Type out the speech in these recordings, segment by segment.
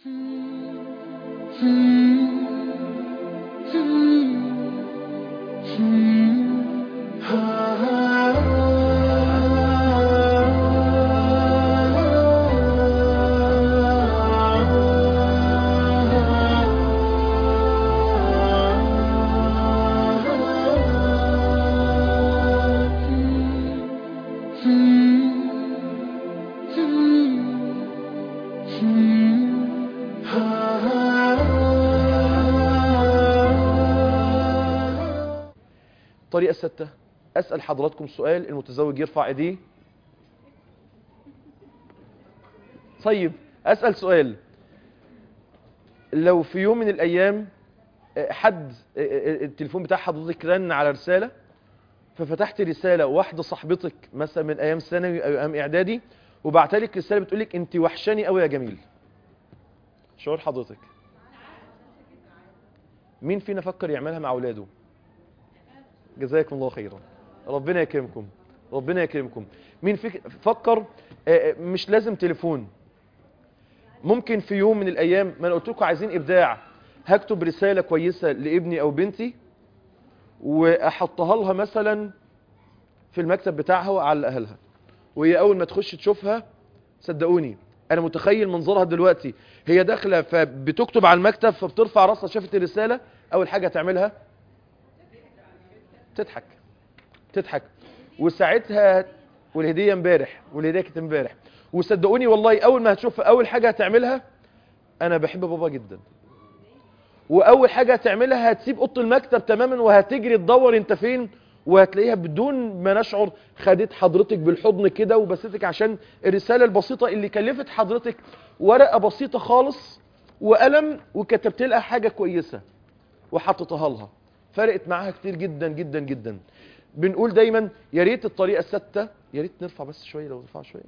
الطريقة الستة أسأل حضراتكم سؤال المتزوج يرفع ايديه طيب أسأل سؤال لو في يوم من الأيام آه، حد آه، آه، التليفون بتاع حضرتك رن على رسالة ففتحت رسالة واحدة صاحبتك مثلا من أيام ثانوي أو أيام إعدادي وبعت لك رسالة بتقول لك أنت وحشاني قوي يا جميل شعور حضرتك مين فينا فكر يعملها مع أولاده جزاكم الله خيرا ربنا يكرمكم ربنا يكرمكم مين فيك فكر آه، آه، مش لازم تليفون ممكن في يوم من الايام ما انا قلت لكم عايزين ابداع هكتب رساله كويسه لابني او بنتي واحطها لها مثلا في المكتب بتاعها واعلقها لها وهي اول ما تخش تشوفها صدقوني انا متخيل منظرها دلوقتي هي داخله فبتكتب على المكتب فبترفع راسها شافت الرساله اول حاجه تعملها تضحك تضحك وساعتها والهديه امبارح والهديه كانت امبارح وصدقوني والله اول ما هتشوفها اول حاجه هتعملها انا بحب بابا جدا واول حاجه هتعملها هتسيب اوضه المكتب تماما وهتجري تدور انت فين وهتلاقيها بدون ما نشعر خدت حضرتك بالحضن كده وبستك عشان الرساله البسيطه اللي كلفت حضرتك ورقه بسيطه خالص وقلم وكتبت لها حاجه كويسه وحطيتها لها فرقت معاها كتير جدا جدا جدا بنقول دايما يا ريت الطريقه السادسه يا ريت نرفع بس شويه لو نرفع شويه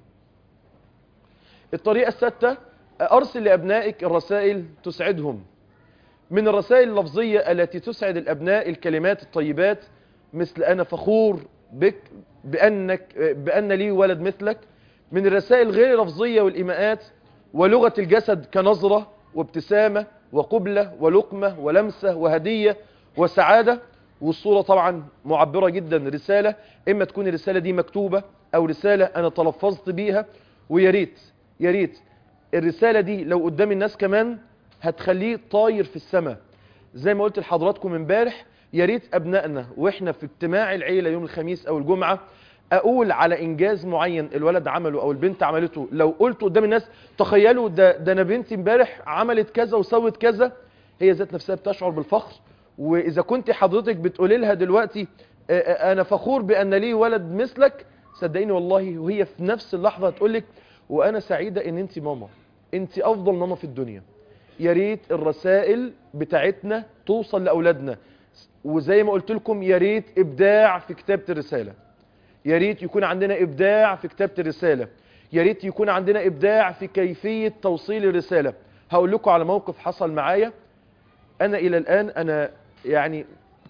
الطريقه السادسه ارسل لابنائك الرسائل تسعدهم من الرسائل اللفظيه التي تسعد الابناء الكلمات الطيبات مثل انا فخور بك بانك بان لي ولد مثلك من الرسائل غير اللفظيه والايماءات ولغه الجسد كنظره وابتسامه وقبله ولقمه ولمسه وهديه وسعاده والصوره طبعا معبره جدا رساله اما تكون الرساله دي مكتوبه او رساله انا تلفظت بيها ويا ريت يا ريت الرساله دي لو قدام الناس كمان هتخليه طاير في السماء زي ما قلت لحضراتكم امبارح يا ريت ابنائنا واحنا في اجتماع العيله يوم الخميس او الجمعه اقول على انجاز معين الولد عمله او البنت عملته لو قلت قدام الناس تخيلوا ده ده انا بنتي امبارح عملت كذا وسوت كذا هي ذات نفسها بتشعر بالفخر واذا كنت حضرتك بتقولي لها دلوقتي آه، آه، انا فخور بان لي ولد مثلك صدقيني والله وهي في نفس اللحظه هتقول لك وانا سعيده ان انت ماما انت افضل ماما في الدنيا يا ريت الرسائل بتاعتنا توصل لاولادنا وزي ما قلت لكم يا ريت ابداع في كتابه الرساله يا ريت يكون عندنا ابداع في كتابه الرساله يا ريت يكون عندنا ابداع في كيفيه توصيل الرساله هقول لكم على موقف حصل معايا انا الى الان انا يعني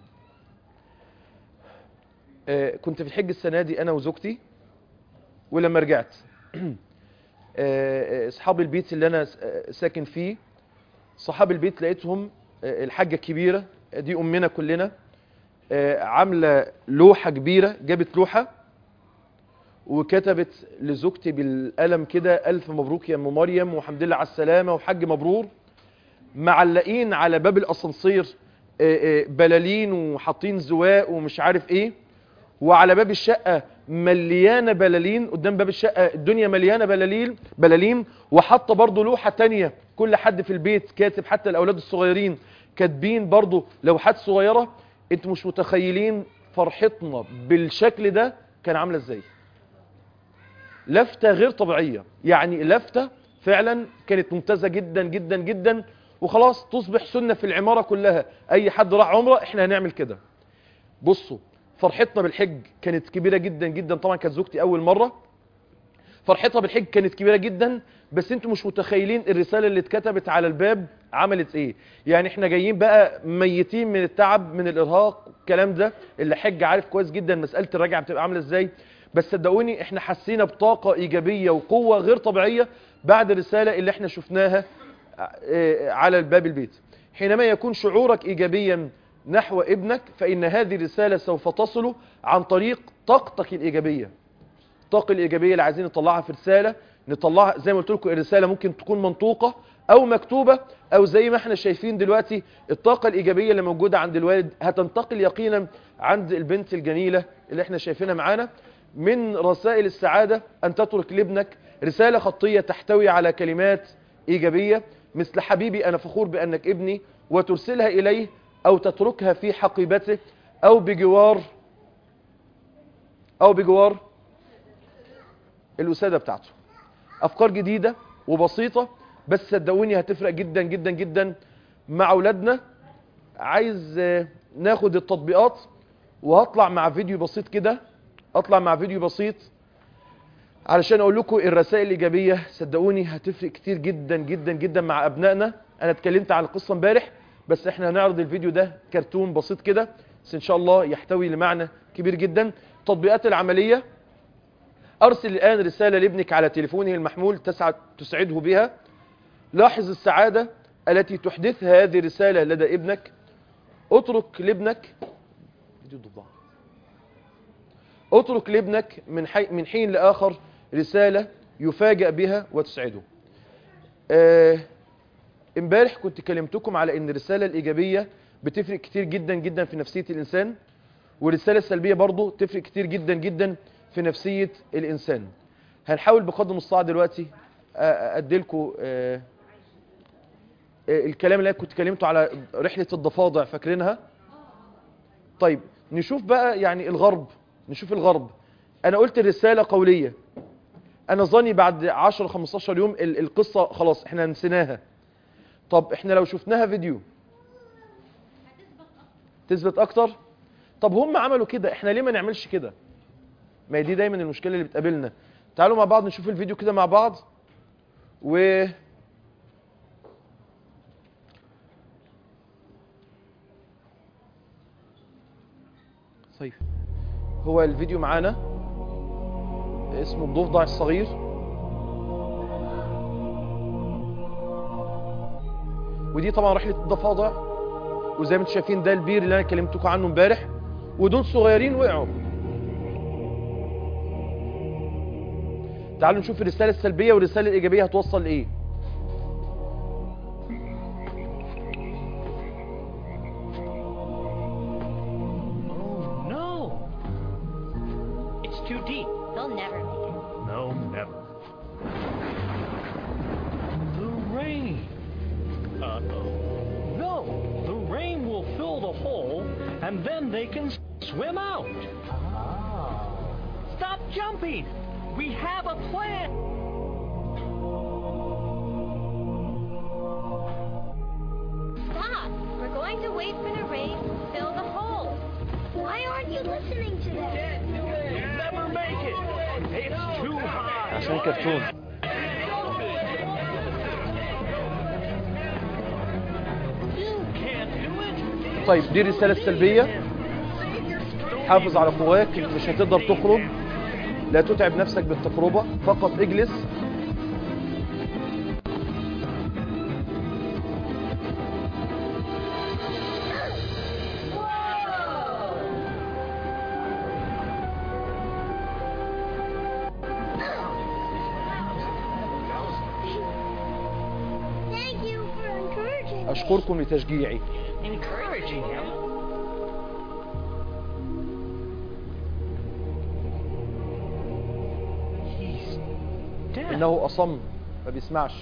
آه، كنت في الحج السنه دي انا وزوجتي ولما رجعت آه، آه، اصحاب البيت اللي انا س- آه، ساكن فيه صحاب البيت لقيتهم آه، الحاجه الكبيره دي امنا كلنا آه، عامله لوحه كبيره جابت لوحه وكتبت لزوجتي بالقلم كده الف مبروك يا ام مريم وحمد لله على السلامه وحج مبرور معلقين على باب الاسانسير آه، آه، بلالين وحاطين زواق ومش عارف ايه وعلى باب الشقه مليانه بلالين قدام باب الشقه الدنيا مليانه بلالين بلالين وحاطه برضو لوحه تانية كل حد في البيت كاتب حتى الاولاد الصغيرين كاتبين برضو لوحات صغيره انتوا مش متخيلين فرحتنا بالشكل ده كان عامله ازاي لفتة غير طبيعية يعني لفتة فعلا كانت ممتازة جدا جدا جدا وخلاص تصبح سنة في العمارة كلها اي حد راح عمره احنا هنعمل كده بصوا فرحتنا بالحج كانت كبيرة جدا جدا طبعا كانت زوجتي اول مرة فرحتها بالحج كانت كبيرة جدا بس انتوا مش متخيلين الرسالة اللي اتكتبت على الباب عملت ايه يعني احنا جايين بقى ميتين من التعب من الارهاق الكلام ده اللي حج عارف كويس جدا مسألة الرجعة بتبقى عاملة ازاي بس صدقوني احنا حسينا بطاقة ايجابية وقوة غير طبيعية بعد الرسالة اللي احنا شفناها آه، على الباب البيت حينما يكون شعورك إيجابيا نحو ابنك فإن هذه الرسالة سوف تصل عن طريق طاقتك الإيجابية الطاقة الإيجابية اللي عايزين نطلعها في رسالة نطلعها زي ما قلت لكم الرسالة ممكن تكون منطوقة أو مكتوبة أو زي ما احنا شايفين دلوقتي الطاقة الإيجابية اللي موجودة عند الوالد هتنتقل يقينا عند البنت الجميلة اللي احنا شايفينها معانا من رسائل السعادة أن تترك لابنك رسالة خطية تحتوي على كلمات إيجابية مثل حبيبي أنا فخور بأنك ابني وترسلها إليه أو تتركها في حقيبته أو بجوار أو بجوار الوسادة بتاعته أفكار جديدة وبسيطة بس صدقوني هتفرق جدا جدا جدا مع أولادنا عايز آه، ناخد التطبيقات وهطلع مع فيديو بسيط كده اطلع مع فيديو بسيط علشان اقول لكم الرسائل الايجابيه صدقوني هتفرق كتير جدا جدا جدا مع ابنائنا انا اتكلمت عن القصه امبارح بس احنا هنعرض الفيديو ده كرتون بسيط كده بس ان شاء الله يحتوي لمعنى كبير جدا التطبيقات العمليه ارسل الان رساله لابنك على تليفونه المحمول تسعد تسعده بها لاحظ السعاده التي تحدثها هذه الرساله لدى ابنك اترك لابنك فيديو الضفدع اترك لابنك من, حي... من حين لآخر رسالة يفاجأ بها وتسعده آه، امبارح كنت كلمتكم على ان الرسالة الإيجابية بتفرق كتير جدا جدا في نفسية الإنسان والرسالة السلبية برضو تفرق كتير جدا جدا في نفسية الإنسان هنحاول بقدر المستطاع دلوقتي آه، أديلكم آه، آه، الكلام اللي أنا كنت كلمته على رحلة الضفادع فاكرينها طيب نشوف بقى يعني الغرب نشوف الغرب انا قلت الرسالة قولية انا ظني بعد 10 15 يوم ال- القصة خلاص احنا نسيناها طب احنا لو شفناها فيديو تثبت اكتر طب هم عملوا كده احنا ليه ما نعملش كده ما هي دي دايما المشكلة اللي بتقابلنا تعالوا مع بعض نشوف الفيديو كده مع بعض و طيب هو الفيديو معانا اسمه الضفدع الصغير ودي طبعا رحلة الضفادع وزي ما انتم شايفين ده البير اللي انا كلمتكم عنه امبارح ودول صغيرين وقعوا تعالوا نشوف الرسالة السلبية والرسالة الإيجابية هتوصل لإيه Oh no! It's too deep. They'll never make it. No, never. The rain. Uh-oh. No, the rain will fill the hole, and then they can s- swim out. Ah. Stop jumping! We have a plan! Stop! We're going to wait for the rain to fill the hole. Why aren't you listening to them? You'll never make it! It's too high! عشان كرتون You can't do it! طيب دي الرسالة السلبية حافظ على قواك مش هتقدر تخرج لا تتعب نفسك بالتجربة فقط اجلس Thank you for encouraging me. أشكركم لتشجيعي Encouraging him? He's dead. إنه أصم ما بيسمعش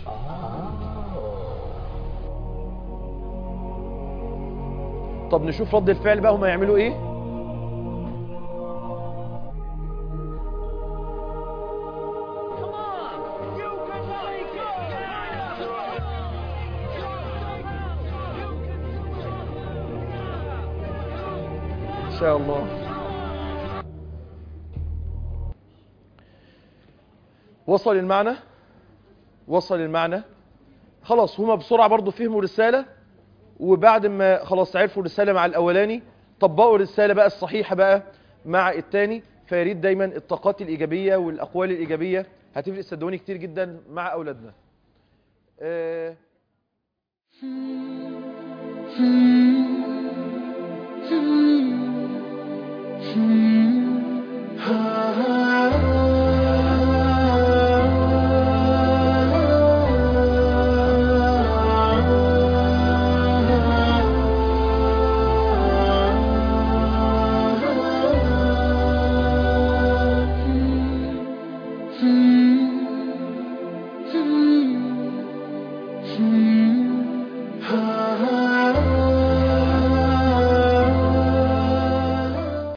طب نشوف رد الفعل بقى هما يعملوا ايه Come on! You can make ان شاء الله وصل المعنى وصل المعنى خلاص هما بسرعة برضو فهموا رسالة وبعد ما خلاص عرفوا الرسالة مع الأولاني طبقوا الرسالة بقى الصحيحة بقى مع التاني فيريد دايما الطاقات الإيجابية والأقوال الإيجابية هتفرق صدقوني كتير جدا مع أولادنا آه